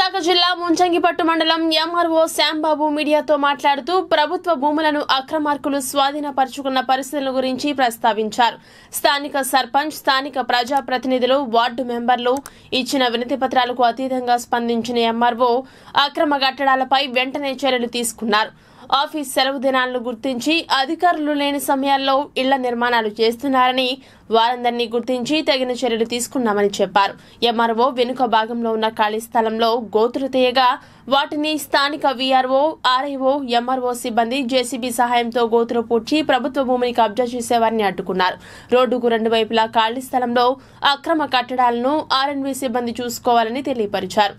విశాఖ జిల్లా ముంచంగిపట్టు మండలం ఎంఆర్ఓ శ్యాంబాబు మీడియాతో మాట్లాడుతూ ప్రభుత్వ భూములను అక్రమార్కులు స్వాధీనపరుచుకున్న పరిస్థితుల గురించి ప్రస్తావించారు స్థానిక సర్పంచ్ స్థానిక ప్రజాప్రతినిధులు వార్డు మెంబర్లు ఇచ్చిన వినతి పత్రాలకు అతీతంగా స్పందించిన ఎంఆర్ఓ అక్రమ కట్టడాలపై వెంటనే చర్యలు తీసుకున్నారు ఆఫీస్ సెలవు దినాలను గుర్తించి అధికారులు లేని సమయాల్లో ఇళ్ల నిర్మాణాలు చేస్తున్నారని వారందరినీ గుర్తించి తగిన చర్యలు తీసుకున్నామని చెప్పారు ఎంఆర్ఓ వెనుక భాగంలో ఉన్న ఖాళీ స్థలంలో గోతులు తీయగా వాటిని స్థానిక వీఆర్ఓ ఆర్ఐఓ ఎంఆర్ఓ సిబ్బంది జేసీబీ సహాయంతో గోతులు పూడ్చి ప్రభుత్వ భూమిని కబ్జా చేసేవారిని అడ్డుకున్నారు రోడ్డుకు రెండు వైపులా ఖాళీ స్థలంలో అక్రమ కట్టడాలను ఆర్ఎన్బి సిబ్బంది చూసుకోవాలని తెలియపరిచారు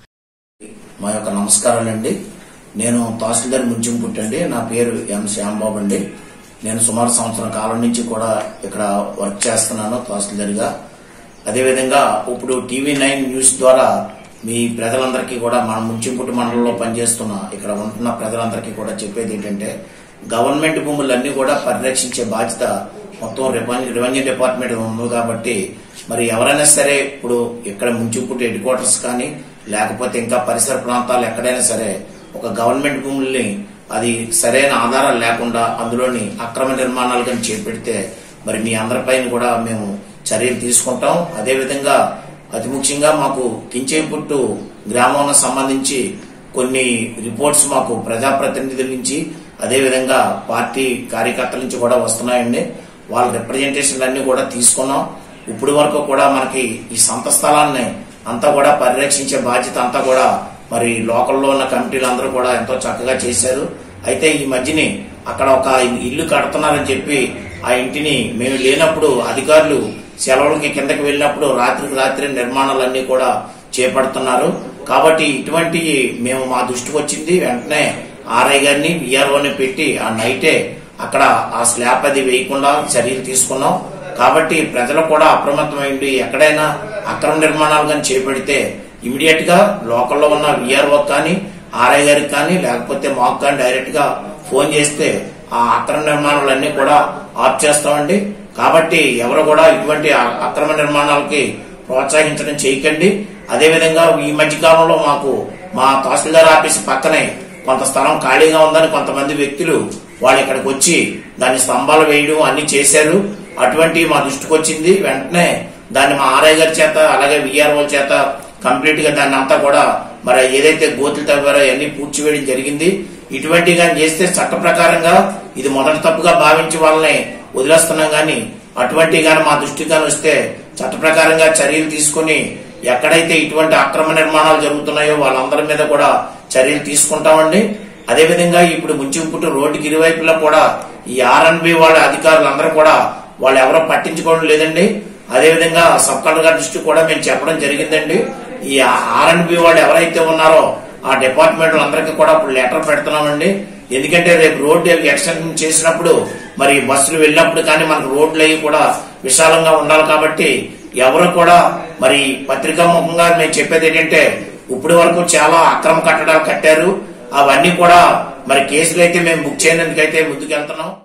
మా యొక్క నమస్కారాలండి నేను తహసీల్దార్ ముంచెం పుట్టండి నా పేరు ఎం శ్యాంబాబు అండి నేను సుమారు సంవత్సరం కాలం నుంచి కూడా ఇక్కడ వర్క్ చేస్తున్నాను తహసీల్దార్గా అదేవిధంగా ఇప్పుడు టీవీ నైన్ న్యూస్ ద్వారా మీ ప్రజలందరికీ కూడా మన ముంచింపుట్టు మండలంలో పనిచేస్తున్న ఇక్కడ ఉంటున్న ప్రజలందరికీ కూడా చెప్పేది ఏంటంటే గవర్నమెంట్ భూములన్నీ కూడా పరిరక్షించే బాధ్యత మొత్తం రెవెన్యూ రెవెన్యూ డిపార్ట్మెంట్ ఉంది కాబట్టి మరి ఎవరైనా సరే ఇప్పుడు ఇక్కడ ముంచింపుట్టు హెడ్ క్వార్టర్స్ కానీ లేకపోతే ఇంకా పరిసర ప్రాంతాలు ఎక్కడైనా సరే ఒక గవర్నమెంట్ భూముల్ని అది సరైన ఆధారాలు లేకుండా అందులోని అక్రమ నిర్మాణాలు కానీ చేపెడితే మరి మీ అందరిపైన కూడా మేము చర్యలు తీసుకుంటాం అదేవిధంగా అతి ముఖ్యంగా మాకు కించేపుట్టు గ్రామంలో సంబంధించి కొన్ని రిపోర్ట్స్ మాకు ప్రజాప్రతినిధుల నుంచి అదేవిధంగా పార్టీ కార్యకర్తల నుంచి కూడా వస్తున్నాయండి వాళ్ళ రిప్రజెంటేషన్లు అన్ని కూడా తీసుకున్నాం ఇప్పుడు వరకు కూడా మనకి ఈ సంత స్థలాన్ని అంతా కూడా పరిరక్షించే బాధ్యత అంతా కూడా మరి లోకల్లో ఉన్న కమిటీలు అందరూ కూడా ఎంతో చక్కగా చేశారు అయితే ఈ మధ్యని అక్కడ ఒక ఇల్లు కడుతున్నారని చెప్పి ఆ ఇంటిని మేము లేనప్పుడు అధికారులు సెలవులకి కిందకి వెళ్ళినప్పుడు రాత్రికి రాత్రి నిర్మాణాలన్నీ కూడా చేపడుతున్నారు కాబట్టి ఇటువంటి మేము మా దృష్టికి వచ్చింది వెంటనే ఆర్ఐ గారిని విఆర్ఓని పెట్టి ఆ నైటే అక్కడ ఆ స్లాబ్ అది వేయకుండా చర్యలు తీసుకున్నాం కాబట్టి ప్రజలు కూడా అప్రమత్తమైంది ఎక్కడైనా అక్రమ నిర్మాణాలు కానీ చేపడితే ఇమీడియట్ గా లోకల్లో ఉన్న విఆర్ఓ కానీ ఆర్ఐ గారికి కానీ లేకపోతే మాకు కానీ డైరెక్ట్ గా ఫోన్ చేస్తే ఆ అక్రమ నిర్మాణాలన్నీ కూడా ఆఫ్ చేస్తామండి కాబట్టి ఎవరు కూడా ఇటువంటి అ- అక్రమ నిర్మాణాలకి ప్రోత్సహించడం చేయకండి అదేవిధంగా ఈ మధ్య కాలంలో మాకు మా తహసీల్దార్ ఆఫీస్ పక్కనే కొంత స్థలం ఖాళీగా ఉందని కొంతమంది వ్యక్తులు వాళ్ళు ఇక్కడికి వచ్చి దాన్ని స్తంభాలు వేయడం అన్ని చేశారు అటువంటి మా దృష్టికి వచ్చింది వెంటనే దాన్ని మా ఆర్ఐ గారి చేత అలాగే విఆర్ఓ చేత కంప్లీట్ గా దాన్ని అంతా కూడా మరి ఏదైతే గోతులు తవ్వారో అవన్నీ పూడ్చివేయడం జరిగింది ఇటువంటి కానీ చేస్తే చట్ట ప్రకారంగా ఇది మొదటి తప్పుగా భావించి వాళ్ళని వదిలేస్తున్నాం గాని అటువంటి గాని మా దృష్టికి గాని వస్తే చట్ట ప్రకారంగా చర్యలు తీసుకుని ఎక్కడైతే ఇటువంటి అక్రమ నిర్మాణాలు జరుగుతున్నాయో వాళ్ళందరి మీద కూడా చర్యలు తీసుకుంటామండి అదేవిధంగా ఇప్పుడు ముంచింపుట్టు రోడ్డుకి ఇరువైపులా కూడా ఈ ఆర్ఎన్బి వాళ్ళ అధికారులందరూ కూడా వాళ్ళు ఎవరో పట్టించుకోవడం లేదండి అదేవిధంగా సబ్ కలెక్టర్ గారి దృష్టికి కూడా మేము చెప్పడం జరిగిందండి ఈ ఆర్ఎన్బి వాళ్ళు ఎవరైతే ఉన్నారో ఆ డిపార్ట్మెంట్ అందరికీ కూడా ఇప్పుడు లెటర్ పెడుతున్నామండి ఎందుకంటే రేపు రోడ్డు ఎక్స్టెన్షన్ చేసినప్పుడు మరి బస్సులు వెళ్ళినప్పుడు కానీ మనకు రోడ్లు అవి కూడా విశాలంగా ఉండాలి కాబట్టి ఎవరు కూడా మరి పత్రికా ముఖంగా మేము చెప్పేది ఏంటంటే ఇప్పటి వరకు చాలా అక్రమ కట్టడాలు కట్టారు అవన్నీ కూడా మరి కేసులు అయితే మేము బుక్ చేయడానికి అయితే ముందుకెళ్తున్నాం